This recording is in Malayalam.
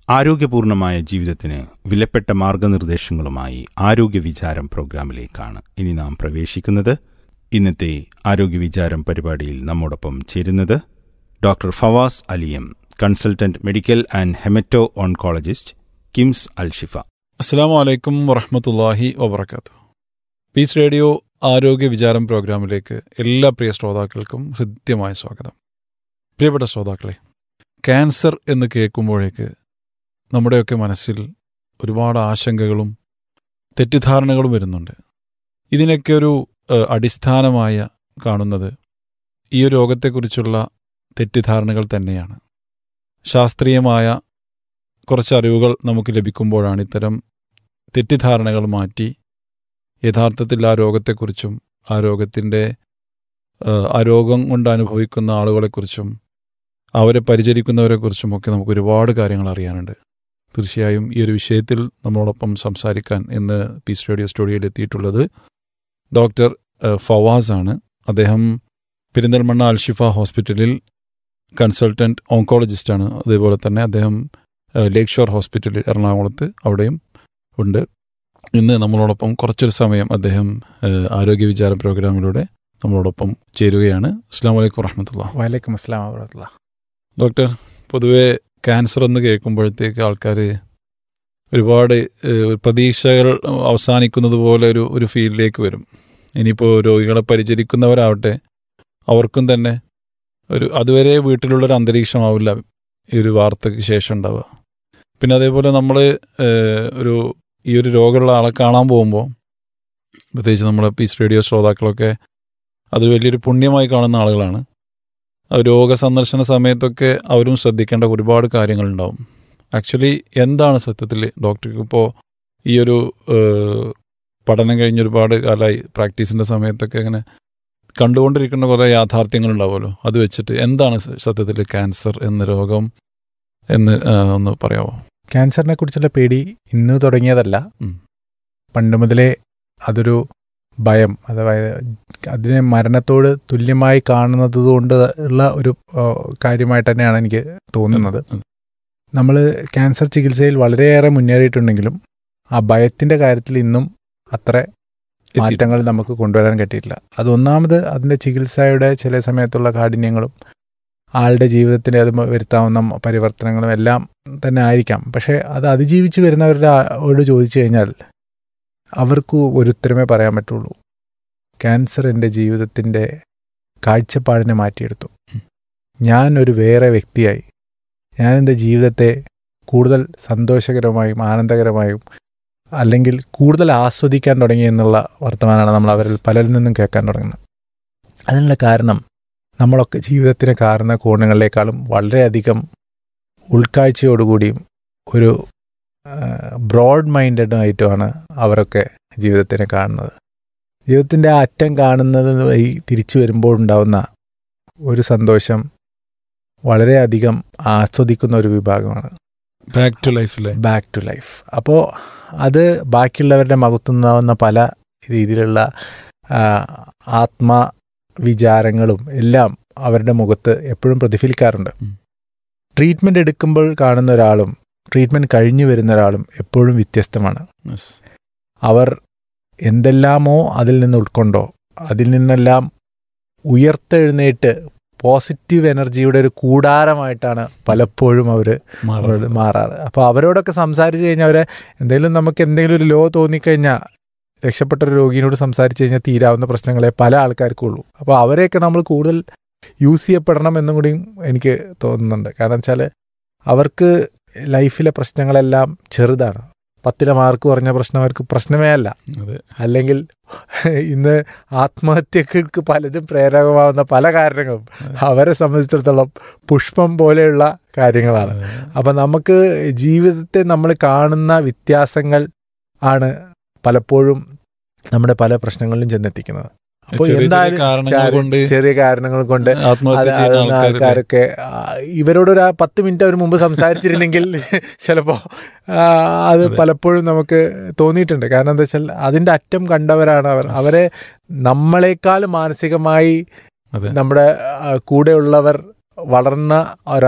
ആരോഗ്യപൂർണമായ ജീവിതത്തിന് വിലപ്പെട്ട മാർഗനിർദ്ദേശങ്ങളുമായി ആരോഗ്യ വിചാരം പ്രോഗ്രാമിലേക്കാണ് ഇനി നാം പ്രവേശിക്കുന്നത് ഇന്നത്തെ ആരോഗ്യ വിചാരം പരിപാടിയിൽ നമ്മോടൊപ്പം ചേരുന്നത് doctor Fawas Aliyam consultant medical and haemato oncologist KIMS Al Shifa അസ്സാം വലൈക്കും വറഹമത്തല്ലാഹി വബർക്കാത്തു പീസ് റേഡിയോ ആരോഗ്യ വിചാരം പ്രോഗ്രാമിലേക്ക് എല്ലാ പ്രിയ ശ്രോതാക്കൾക്കും ഹൃദ്യമായ സ്വാഗതം പ്രിയപ്പെട്ട ശ്രോതാക്കളെ ക്യാൻസർ എന്ന് കേൾക്കുമ്പോഴേക്ക് നമ്മുടെയൊക്കെ മനസ്സിൽ ഒരുപാട് ആശങ്കകളും തെറ്റിദ്ധാരണകളും വരുന്നുണ്ട് ഇതിനൊക്കെ ഒരു ഏഹ്, അടിസ്ഥാനമായ കാണുന്നത് ഈ ഒരു രോഗത്തെക്കുറിച്ചുള്ള തെറ്റിദ്ധാരണകൾ തന്നെയാണ് ശാസ്ത്രീയമായ കുറച്ച് അറിവുകൾ നമുക്ക് ലഭിക്കുമ്പോഴാണ് ഇത്തരം തെറ്റിദ്ധാരണകൾ മാറ്റി യഥാർത്ഥത്തിൽ ആ രോഗത്തെക്കുറിച്ചും ആ രോഗത്തിൻ്റെ ഏഹ്, ആ രോഗം കൊണ്ട് അനുഭവിക്കുന്ന ആളുകളെക്കുറിച്ചും അവരെ പരിചരിക്കുന്നവരെക്കുറിച്ചും ഒക്കെ നമുക്ക് ഒരുപാട് കാര്യങ്ങൾ അറിയാനുണ്ട് തീർച്ചയായും ഈ ഒരു വിഷയത്തിൽ നമ്മളോടൊപ്പം സംസാരിക്കാൻ ഇന്ന് പീസ് റേഡിയോ സ്റ്റുഡിയോയിൽ എത്തിയിട്ടുള്ളത് ഡോക്ടർ ഏഹ്, ഫവാസ് ആണ് അദ്ദേഹം പെരിന്തൽമണ്ണ അൽഷിഫ ഹോസ്പിറ്റലിൽ കൺസൾട്ടൻറ്റ് ഓങ്കോളജിസ്റ്റാണ് അതേപോലെ തന്നെ അദ്ദേഹം ഏഹ്, ലേക്ക് ഷോർ ഹോസ്പിറ്റലിൽ എറണാകുളത്ത് അവിടെയും ഉണ്ട് ഇന്ന് നമ്മളോടൊപ്പം കുറച്ചൊരു സമയം അദ്ദേഹം ഏഹ്, ആരോഗ്യ വിചാര പ്രോഗ്രാമിലൂടെ നമ്മളോടൊപ്പം ചേരുകയാണ് അസ്സാം വലൈക്കും വറഹമത്തുള്ള വലൈക്കും അസ്സലാം വറഹമത്തുള്ള ഡോക്ടർ പൊതുവെ ക്യാൻസർ എന്ന് കേൾക്കുമ്പോഴത്തേക്ക് ആൾക്കാർ ഒരുപാട് ഏഹ്, പ്രതീക്ഷകൾ അവസാനിക്കുന്നത് പോലെ ഒരു ഒരു ഫീലിലേക്ക് വരും ഇനിയിപ്പോൾ രോഗികളെ പരിചരിക്കുന്നവരാവട്ടെ അവർക്കും തന്നെ ഒരു അതുവരെ വീട്ടിലുള്ളൊരു അന്തരീക്ഷമാവില്ല ഈ ഒരു വാർത്തയ്ക്ക് ശേഷം ഉണ്ടാവുക പിന്നെ അതേപോലെ നമ്മൾ ഒരു ഈ ഒരു രോഗമുള്ള ആളെ കാണാൻ പോകുമ്പോൾ പ്രത്യേകിച്ച് നമ്മുടെ പീസ് റേഡിയോ ശ്രോതാക്കളൊക്കെ അത് വലിയൊരു പുണ്യമായി കാണുന്ന ആളുകളാണ് ആ രോഗ സന്ദർശന സമയത്തൊക്കെ അവരും ശ്രദ്ധിക്കേണ്ട ഒരുപാട് കാര്യങ്ങളുണ്ടാവും ആക്ച്വലി എന്താണ് സത്യത്തിൽ ഡോക്ടർക്ക് ഇപ്പോൾ ഈ ഒരു ഏഹ്, പഠനം കഴിഞ്ഞ് ഒരുപാട് കാലമായി പ്രാക്ടീസിൻ്റെ സമയത്തൊക്കെ ഇങ്ങനെ കണ്ടുകൊണ്ടിരിക്കുന്ന കുറേ യാഥാർത്ഥ്യങ്ങളുണ്ടാവുമല്ലോ അത് വെച്ചിട്ട് എന്താണ് സ- സത്യത്തിൽ ക്യാൻസർ എന്ന രോഗം എന്ന് ആ, ഒന്ന് പറയാമോ ക്യാൻസറിനെ കുറിച്ചുള്ള പേടി ഇന്ന് തുടങ്ങിയതല്ല ഉം. പണ്ട് മുതലേ അതൊരു ഭയം അഥവാ അതിനെ മരണത്തോട് തുല്യമായി കാണുന്നത് കൊണ്ട് ഉള്ള ഒരു ആ, കാര്യമായിട്ട് തന്നെയാണ് എനിക്ക് തോന്നുന്നത് ഉം. നമ്മൾ ക്യാൻസർ ചികിത്സയിൽ വളരെയേറെ മുന്നേറിയിട്ടുണ്ടെങ്കിലും ആ ഭയത്തിൻ്റെ കാര്യത്തിൽ ഇന്നും അത്ര മാറ്റങ്ങൾ നമുക്ക് കൊണ്ടുവരാൻ പറ്റിയിട്ടില്ല അതൊന്നാമത് അതിൻ്റെ ചികിത്സയുടെ ചില സമയത്തുള്ള കാഠിന്യങ്ങളും ആളുടെ ജീവിതത്തിൽ അത് വരുത്താവുന്ന പരിവർത്തനങ്ങളും എല്ലാം തന്നെ ആയിരിക്കാം പക്ഷേ അത് അതിജീവിച്ച് വരുന്നവരുടെ ഓട് ചോദിച്ചു കഴിഞ്ഞാൽ അവർക്ക് ഒരു ഉത്തരമേ പറയാൻ പറ്റുള്ളൂ ക്യാൻസർ എൻ്റെ ജീവിതത്തിൻ്റെ കാഴ്ചപ്പാടിനെ മാറ്റിയെടുത്തു ഞാൻ ഒരു വേറെ വ്യക്തിയായി ഞാൻ എൻ്റെ ജീവിതത്തെ കൂടുതൽ സന്തോഷകരമായും ആനന്ദകരമായും അല്ലെങ്കിൽ കൂടുതൽ ആസ്വദിക്കാൻ തുടങ്ങി എന്നുള്ള വർത്തമാനമാണ് നമ്മൾ അവരിൽ പലരിൽ നിന്നും കേൾക്കാൻ തുടങ്ങുന്നത് അതിനുള്ള കാരണം നമ്മളൊക്കെ ജീവിതത്തിന് കാരണ കോണുകളിലേക്കാളും വളരെയധികം ഉൾക്കാഴ്ചയോടുകൂടിയും ഒരു ബ്രോഡ് മൈൻഡഡ് ആയിട്ടുമാണ് അവരൊക്കെ ജീവിതത്തിനെ കാണുന്നത് ജീവിതത്തിൻ്റെ ആ അറ്റം കാണുന്നത് വഴി തിരിച്ചു വരുമ്പോഴുണ്ടാവുന്ന ഒരു സന്തോഷം വളരെയധികം ആസ്വദിക്കുന്ന ഒരു വിഭാഗമാണ് ബാക്ക് ടു ലൈഫിലെ ബാക്ക് ടു ലൈഫ് അപ്പോൾ അത് ബാക്കിയുള്ളവരുടെ മകത്തുനിന്നാവുന്ന പല രീതിയിലുള്ള ആ, ആത്മവിചാരങ്ങളും എല്ലാം അവരുടെ മുഖത്ത് എപ്പോഴും പ്രതിഫലിക്കാറുണ്ട് ഉം. ട്രീറ്റ്മെൻറ്റ് എടുക്കുമ്പോൾ കാണുന്ന ഒരാളും ട്രീറ്റ്മെൻറ്റ് കഴിഞ്ഞു വരുന്ന ഒരാളും എപ്പോഴും വ്യത്യസ്തമാണ് അവർ എന്തെല്ലാമോ അതിൽ നിന്ന് ഉൾക്കൊണ്ടോ അതിൽ നിന്നെല്ലാം ഉയർത്തെഴുന്നേറ്റ് പോസിറ്റീവ് എനർജിയുടെ ഒരു കൂടാരമായിട്ടാണ് പലപ്പോഴും അവർ അവരോട് മാറാറ് അപ്പോൾ അവരോടൊക്കെ സംസാരിച്ച് കഴിഞ്ഞാൽ അവരെ എന്തെങ്കിലും നമുക്ക് എന്തെങ്കിലും ഒരു ലോ തോന്നിക്കഴിഞ്ഞാൽ രക്ഷപ്പെട്ട ഒരു രോഗിയോട് സംസാരിച്ച് കഴിഞ്ഞാൽ തീരാവുന്ന പ്രശ്നങ്ങളെ പല ആൾക്കാർക്കും ഉള്ളൂ അപ്പോൾ അവരെയൊക്കെ നമ്മൾ കൂടുതൽ യൂസ് ചെയ്യപ്പെടണം എന്നും കൂടിയും എനിക്ക് തോന്നുന്നുണ്ട് കാരണം വെച്ചാൽ അവർക്ക് ലൈഫിലെ പ്രശ്നങ്ങളെല്ലാം ചെറുതാണ് പത്തിലെ മാർക്ക് കുറഞ്ഞ പ്രശ്നം അവർക്ക് പ്രശ്നമേ അല്ല അതെ അല്ലെങ്കിൽ ഇന്ന് ആത്മഹത്യക്ക് പലതും പ്രേരകമാവുന്ന പല കാരണങ്ങളും അവരെ സംബന്ധിച്ചിടത്തോളം പുഷ്പം പോലെയുള്ള കാര്യങ്ങളാണ് അപ്പം നമുക്ക് ജീവിതത്തെ നമ്മൾ കാണുന്ന വ്യത്യാസങ്ങൾ ആണ് പലപ്പോഴും നമ്മുടെ പല പ്രശ്നങ്ങളിലും ചെന്നെത്തിക്കുന്നത് അപ്പോൾ ചെറിയ ചെറിയ എന്തായാലും കാരണങ്ങൾ ചാരി- കൊണ്ട് ചെറിയ കാരണങ്ങൾ കൊണ്ട് ആത്മഹത്യ അത് ചെയ്യുന്ന അത് ആൾക്കാർ ആൾക്കാരൊക്കെ ആ, ഇവരോടൊരു ആ പത്ത് മിനിറ്റ് അവർ മുമ്പ് സംസാരിച്ചിരുന്നെങ്കിൽ ചിലപ്പോൾ അത് അതെ. പലപ്പോഴും നമുക്ക് തോന്നിയിട്ടുണ്ട് കാരണം എന്താ വെച്ചാൽ അതിൻ്റെ അറ്റം കണ്ടവരാണ് അവർ അവരെ നമ്മളെക്കാൾ മാനസികമായി അതെ നമ്മുടെ ആ, കൂടെയുള്ളവർ വളർന്ന ഒരാ